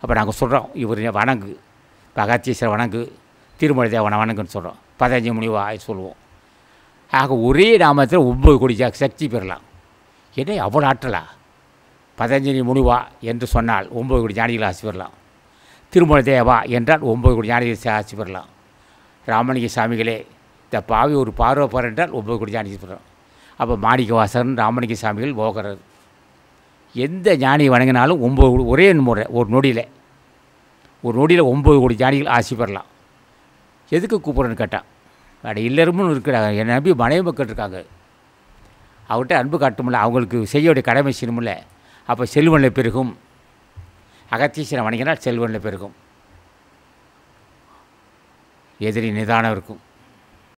அப்போ நாங்கள் சொல்கிறோம் இவர் வணங்கு இப்போ அகத்தீஸ்வரர் வணங்கு திருமலை தேவனை வணங்குன்னு சொல்கிறோம் பதினஞ்சு முனிவா சொல்லுவோம் ஆக ஒரே நாமத்தில் ஒம்பது கோடி ச- சக்தி பெறலாம் என்ன அவ்வளோ ஆற்றலா பதஞ்சலி முனிவா என்று சொன்னால் ஒம்பது கோடி ஞானிகள் ஆசி பெறலாம் திருமலை தேவா என்றால் ஒம்பது கோடி ஞானிகள் ஆசி பெறலாம் ராமலிங்க சாமிகளே இந்த பாவி ஒரு பார்வை என்றால் ஒம்பது கோடி ஞானிகள் பெறலாம் அப்போ மாணிக்கவாசகன் ராமலிங்க சாமிகள் போகிறது எந்த ஞானியை வணங்கினாலும் ஒம்பது கோடி ஒரே முறை ஒரு நொடியில் ஒரு நொடியில் ஒம்பது கோடி ஞானிகள் ஆசி பெறலாம் எதுக்கு கூப்பிட்றேன்னு கேட்டான் அட இல்லறமும் இருக்கிறாங்க என்னை நம்பி மனைவி மக்கள் இருக்காங்க அவர்கிட்ட அன்பு காட்டுமில்ல அவங்களுக்கு செய்ய வேண்டிய கடமை செய்யணுமில்ல அப்போ செல்வனில் பெருகும் அகத்தீசனை வணங்கினால் செல்வனில் பெருகும் எதிரி நிதானம் இருக்கும்